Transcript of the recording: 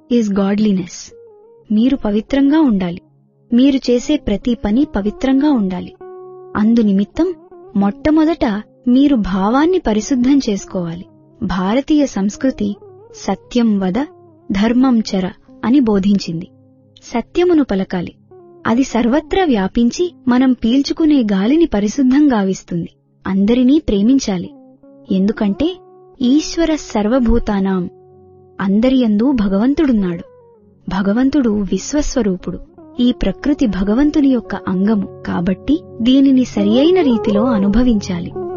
is godliness మీరు పవిత్రంగా ఉండాలి మీరు చేసే ప్రతి పని పవిత్రంగా ఉండాలి అందు నిమిత్తం మొట్టమొదట మీరు భావాన్ని పరిశుద్ధం చేసుకోవాలి భారతీయ సంస్కృతి సత్యం వద ధర్మం చర అని బోధించింది సత్యమును పలకాలి అది సర్వత్రా వ్యాపించి మనం పీల్చుకునే గాలిని పరిశుద్ధం గావిస్తుంది అందరినీ ప్రేమించాలి ఎందుకంటే ఈశ్వర సర్వభూతానాం అందరియందు భగవంతుడున్నాడు భగవంతుడు విశ్వస్వరూపుడు ఈ ప్రకృతి భగవంతుని యొక్క అంగము కాబట్టి దీనిని సరియైన రీతిలో అనుభవించాలి